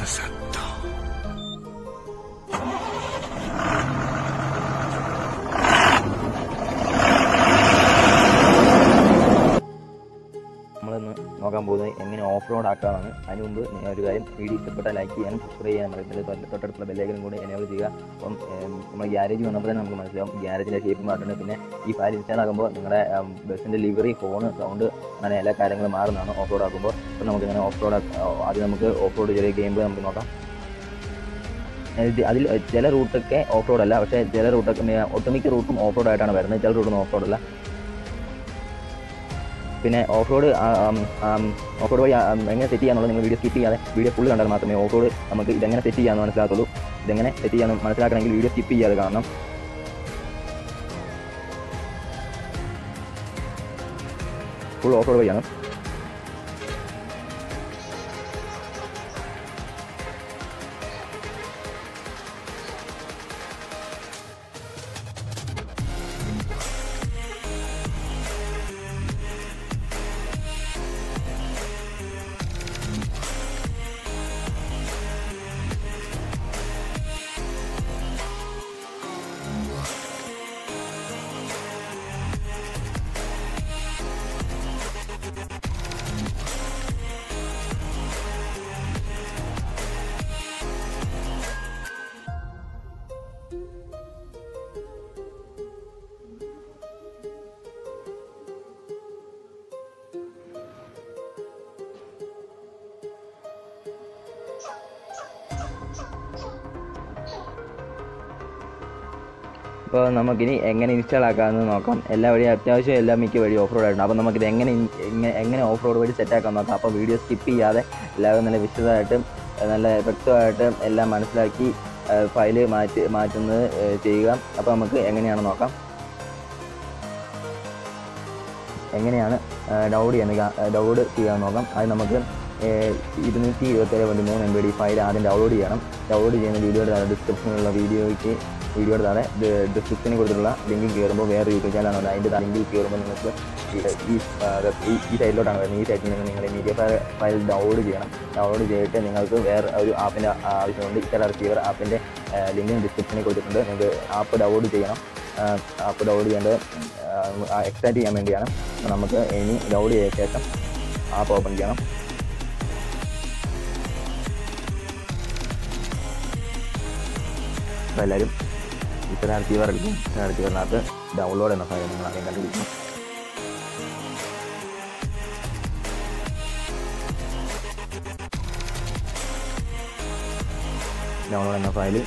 sotto. നമ്മളിന്ന് നോക്കാൻ പോകുന്നത് എങ്ങനെ ഓഫ് റോഡ് ആക്കാമെന്നാണ് അതിന് മുമ്പ് ഞാൻ ഒരു കാര്യം വീഡിയോ ഇഷ്ടപ്പെട്ട ലൈക്ക് ചെയ്യാനും സബ്സ്ക്രൈബ് ചെയ്യാനും പറയുന്നത് തൊട്ട് തൊട്ടടുത്തുള്ള ബെല്ലൈക്കനും കൂടി എനേബിൾ ചെയ്യുക അപ്പം നമ്മൾ ഗ്യാരേജ് വന്നപ്പോൾ തന്നെ നമുക്ക് മനസ്സിലാവും ഗ്യാരേജിൻ്റെ ഷേപ്പ് മാറ്റുന്നുണ്ട് പിന്നെ ഈ ഫയൽ ഇൻസ്റ്റാൾ ആകുമ്പോൾ നിങ്ങളുടെ ബസ്സിൻ്റെ ലിവറി ഫോണ് സൗണ്ട് അങ്ങനെ എല്ലാ കാര്യങ്ങളും മാറുന്നതാണ് ഓഫ് റോഡ് ആക്കുമ്പോൾ അപ്പം നമുക്ക് ഇങ്ങനെ ഓഫ് റോഡ് ആദ്യം നമുക്ക് ഓഫ് റോഡ് ചെറിയ ഗെയിം നമുക്ക് നോക്കാം ഇത് അതിൽ ചില റൂട്ടൊക്കെ ഓഫ് റോഡ് അല്ല പക്ഷേ ചില റൂട്ടൊക്കെ ഒട്ടുമിക്ക റൂട്ടും ഓഫ് റോഡ് ആയിട്ടാണ് വരുന്നത് ചില റൂട്ടൊന്നും ഓഫ് റോഡ് അല്ല പിന്നെ ഓഫ് റോഡ് ഓഫ് റോഡ് വഴി ആ, ഉം, എങ്ങനെ സെറ്റ് ചെയ്യാന്നുള്ളത് നിങ്ങൾ വീഡിയോ സ്കിപ്പ് ചെയ്യാതെ വീഡിയോ ഫുൾ കണ്ടാൽ മാത്രമേ ഓഫ് റോഡ് നമുക്ക് ഇതെങ്ങനെ സെറ്റ് ചെയ്യാമെന്ന് മനസ്സിലാകത്തുള്ളൂ ഇതെങ്ങനെ സെറ്റ് ചെയ്യാമെന്ന് മനസ്സിലാക്കണമെങ്കിൽ വീഡിയോ സ്കിപ്പ് ചെയ്യാതെ കാണണം ഫുൾ ഓഫ് റോഡ് വഴിയാണ് അപ്പോൾ നമുക്കിനി എങ്ങനെ ഇൻസ്റ്റാൾ ആക്കാമെന്ന് നോക്കാം എല്ലാ വഴി അത്യാവശ്യം എല്ലാ മിക്ക വഴി ഓഫ് റോഡ് ആയിട്ടുണ്ട് അപ്പോൾ നമുക്കിത് എങ്ങനെ ഇൻ- എങ്ങനെ എങ്ങനെ ഓഫ് റോഡ് വഴി സെറ്റ് ആക്കാൻ നോക്കാം അപ്പോൾ വീഡിയോ സ്കിപ്പ് ചെയ്യാതെ എല്ലാവരും നല്ല വിശദമായിട്ടും ഏഹ് നല്ല വ്യക്തമായിട്ടും എല്ലാം മനസ്സിലാക്കി ഫയല് മാറ്റി മാറ്റുന്നത് ഏഹ് ചെയ്യുക അപ്പോൾ നമുക്ക് എങ്ങനെയാണ് നോക്കാം എങ്ങനെയാണ് ഡൗൺലോഡ് ചെയ്യുന്നത് ഡൗൺലോഡ് ചെയ്യാൻ നോക്കാം അത് നമുക്ക് ഏഹ് ഇരുന്നൂറ്റി ഇരുപത്തേഴ് പോയിൻറ്റ് മൂന്ന് എം ബി ഡി ഫയൽ ആദ്യം ഡൗൺലോഡ് ചെയ്യണം ഡൗൺലോഡ് ചെയ്യുന്ന വീഡിയോയുടെ താഴെ ഡിസ്ക്രിപ്ഷനിലുള്ള വീഡിയോയ്ക്ക് വീഡിയോയുടെ താഴെ ഡിസ്ക്രിപ്ഷനിൽ കൊടുത്തിട്ടുള്ള ലിങ്കിൽ കയറുമ്പോൾ വേറെ യൂട്യൂബ് ചാനലാണ് അതിൻ്റെ ലിങ്കിൽ കയറുമ്പോൾ നിങ്ങൾക്ക് ഈ ഈ ആ, ഈ- ഈ സൈഡിലോട്ടാണ് വരുന്നത് ഈ സൈറ്റിൽ നിന്ന് നിങ്ങൾ മീഡിയ ഫയൽ ഡൗൺലോഡ് ചെയ്യണം ഡൗൺലോഡ് ചെയ്തിട്ട് നിങ്ങൾക്ക് വേറെ ഒരു ആപ്പിൻ്റെ ആവശ്യമുണ്ട് ഇത്തര റിസീവർ ആപ്പിൻ്റെ ലിങ്ക് ഡിസ്ക്രിപ്ഷനിൽ കൊടുത്തിട്ടുണ്ട് നിങ്ങൾക്ക് ആപ്പ് ഡൗൺലോഡ് ചെയ്യണം ആപ്പ് ഡൗൺലോഡ് ചെയ്യേണ്ടത് എക്സ്ട്രാക്ട് ചെയ്യാൻ വേണ്ടിയാണ് അപ്പോൾ നമുക്ക് ഇനി ഡൗൺലോഡ് ചെയ്ത ശേഷം ആപ്പ് ഓപ്പൺ ചെയ്യണം അപ്പോൾ എല്ലാവരും ഇത്തരം റിസീവർ എടുക്കും ഇത്തരം റിസീവറിനകത്ത് ഡൗൺലോഡ് എന്ന ഫയൽ നിങ്ങൾ ആദ്യം കണ്ടുപിടിക്കണം ഡൗൺലോഡ് എന്ന ഫയൽ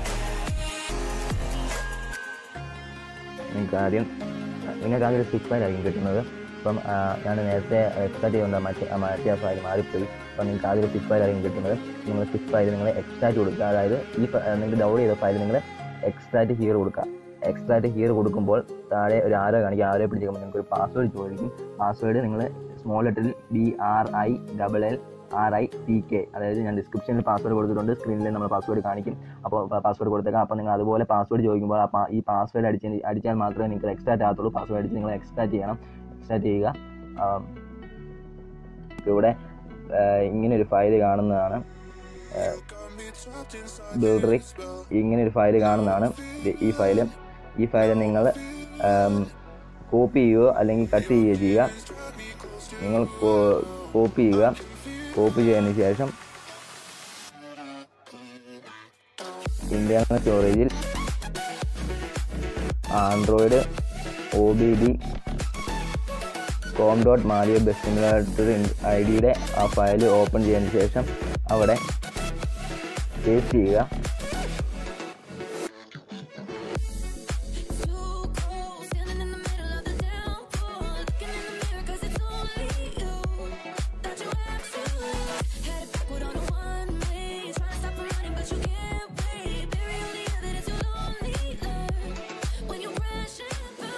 നിങ്ങൾക്ക് ആദ്യം നിങ്ങൾക്ക് ആദ്യം ഒരു സിപ്പ് ഫയലായിരിക്കും കിട്ടുന്നത് അപ്പം ആ, ഞാൻ നേരത്തെ എക്സ്ട്രാക്ട് ചെയ്യുന്നുണ്ട് മറ്റേ ആ മറ്റേ ഫയൽ മാറിപ്പോയി അപ്പം നിങ്ങൾക്ക് ആദ്യം ഒരു സിപ്പ് ഫയലായിരിക്കും കിട്ടുന്നത് നിങ്ങൾ സിപ്പ് ഫയൽ നിങ്ങൾ എക്സ്ട്രാക്ട് കൊടുക്കുക അതായത് ഈ ഫ- നിങ്ങൾക്ക് ഡൗൺലോഡ് ചെയ്ത ഫയൽ നിങ്ങൾ എക്സ്ട്രാക്ട് ഹിയർ കൊടുക്കുക എക്സ്ട്രാക്ട് ഹിയർ കൊടുക്കുമ്പോൾ താഴെ ഒരു ആരോ കാണിക്കുക ആരോ പിടിച്ചിരിക്കുമ്പോൾ നിങ്ങൾക്ക് ഒരു പാസ്വേഡ് ചോദിക്കും പാസ്വേഡ് നിങ്ങൾ സ്മോൾ ലെറ്ററിൽ B R I double L R I T K അതായത് ഞാൻ ഡിസ്ക്രിപ്ഷനിൽ പാസ്വേഡ് കൊടുത്തിട്ടുണ്ട് സ്ക്രീനിൽ നമ്മൾ പാസ്വേഡ് കാണിക്കും അപ്പോൾ പാസ്വേഡ് കൊടുത്തേക്കാം അപ്പോൾ നിങ്ങൾ അതുപോലെ പാസ്വേഡ് ചോദിക്കുമ്പോൾ ആ പാ- ഈ പാസ്വേഡ് അടിച്ച് അടിച്ചാൽ മാത്രമേ നിങ്ങൾക്ക് എക്സ്ട്രാക്ട് ആകത്തുള്ളൂ പാസ്വേഡ് അടിച്ച് നിങ്ങൾ എക്സ്ട്രാക്ട് ചെയ്യണം എക്സ്ട്രാക്ട് ചെയ്യുക ആം, ഇവിടെ ആ, ഇങ്ങനെ ഒരു ഫയൽ കാണുന്നതാണ് ബിൽഡറി ഇങ്ങനെ ഒരു ഫയൽ കാണുന്നതാണ് ഇത് ഈ ഫയൽ ഈ ഫയൽ നിങ്ങൾ കോപ്പി ചെയ്യുകയോ അല്ലെങ്കിൽ കട്ട് ചെയ്യുകയോ ചെയ്യുക നിങ്ങൾ കോപ്പി ചെയ്യുക കോപ്പി ചെയ്തതിന് ശേഷം ഇന്റർണൽ സ്റ്റോറേജിൽ Android O B D com dot Mario best I ഡിയുടെ ആ ഫയൽ ഓപ്പൺ ചെയ്തതിന് ശേഷം അവിടെ പേസ്റ്റ് ചെയ്യുക Too cold, standing in the middle of the downpour, looking in the mirror 'cause it's only you that you have to lose. Headed backward on a one-way, trying to stop from running but you can't wait. Bury all the evidence you lonely learn when you rush and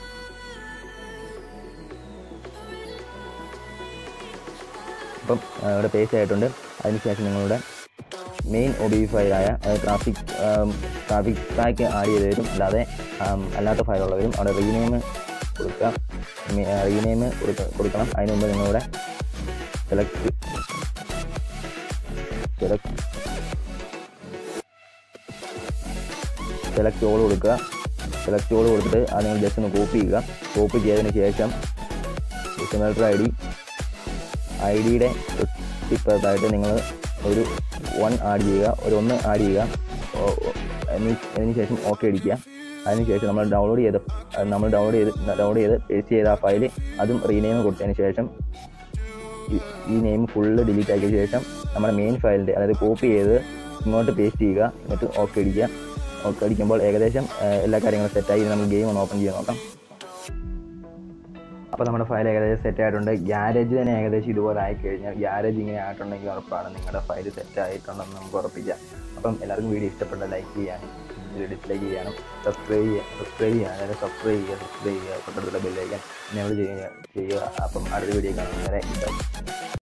അപ്പം ആ, ഇവിടെ paste ആയിട്ടുണ്ട് അതിനുശേഷം നിങ്ങളുടെ main O B ഫയലായ traffic traffic pack add ചെയ്ത് തരും അല്ലാതെ ആം, അല്ലാത്ത ഫയലുള്ളവരും അവിടെ റീനെയിം കൊടുക്കുക റീനെയിം കൊടുക്കണം അതിന് മുമ്പ് നിങ്ങളിവിടെ സെലക്ട് സെലക്ട് സെലക്ട് ഓൾ കൊടുക്കുക സെലക്ട് ഓൾ കൊടുത്തിട്ട് അത് നിങ്ങൾ ജസ്റ്റ് ഒന്ന് കോപ്പി ചെയ്യുക കോപ്പി ചെയ്തതിന് ശേഷം സിമിലർ ഐ ഡി ഐ ഡിയുടെ തൊട്ടിപ്പുറത്തായിട്ട് നിങ്ങൾ ഒരു വൺ ആഡ് ചെയ്യുക ഒരു ഒന്ന് ആഡ് ചെയ്യുക ഓ- ഓ- അതിന് അതിന് ശേഷം ഓക്കെ അടിക്കുക അതിനുശേഷം നമ്മൾ ഡൗൺലോഡ് ചെയ്ത് അത് നമ്മൾ ഡൗൺലോഡ് ചെയ്ത് ഡൗൺലോഡ് ചെയ്ത് പേസ്റ്റ് ചെയ്ത ആ ഫയൽ അതും റീനെയിം കൊടുത്തതിന് ശേഷം ഈ- ഈ നെയിം ഫുള്ള് ഡിലീറ്റ് ആക്കിയ ശേഷം നമ്മുടെ മെയിൻ ഫയലിൻ്റെ അതായത് കോപ്പി ചെയ്ത് ഇങ്ങോട്ട് പേസ്റ്റ് ചെയ്യുക എന്നിട്ട് ഓക്കെ അടിക്കുക ഓക്കെ അടിക്കുമ്പോൾ ഏകദേശം ആ, എല്ലാ കാര്യങ്ങളും സെറ്റായി നമുക്ക് ഗെയിം ഒന്ന് ഓപ്പൺ ചെയ്ത് നോക്കാം അപ്പോൾ നമ്മുടെ ഫയൽ ഏകദേശം സെറ്റ് ആയിട്ടുണ്ട് ഗ്യാരേജ് തന്നെ ഏകദേശം ഇതുപോലെ ആയി കഴിഞ്ഞാൽ ഗ്യാരേജ് ഇങ്ങനെ ആയിട്ടുണ്ടെങ്കിൽ ഉറപ്പാണ് നിങ്ങളുടെ ഫയൽ സെറ്റ് ആയിട്ടുണ്ടെന്ന് നമുക്ക് ഉറപ്പിക്കാം അപ്പം എല്ലാവർക്കും വീഡിയോ ഇഷ്ടപ്പെട്ട ലൈക്ക് ചെയ്യാനും ഡിസ്ലൈക്ക് ചെയ്യാനും സബ്സ്ക്രൈബ് ചെയ്യാൻ സബ്സ്ക്രൈബ് ചെയ്യാൻ അതായത് സബ്സ്ക്രൈബ് ചെയ്യുക സബ്സ്ക്രൈബ് ചെയ്യുക തൊട്ടടുത്തുള്ള ബെല്ലൈക്കൻ എന്നെ ചെയ്യുക ചെയ്യുക അപ്പം അടുത്ത വീഡിയോ കാണുന്നവരെ ബൈ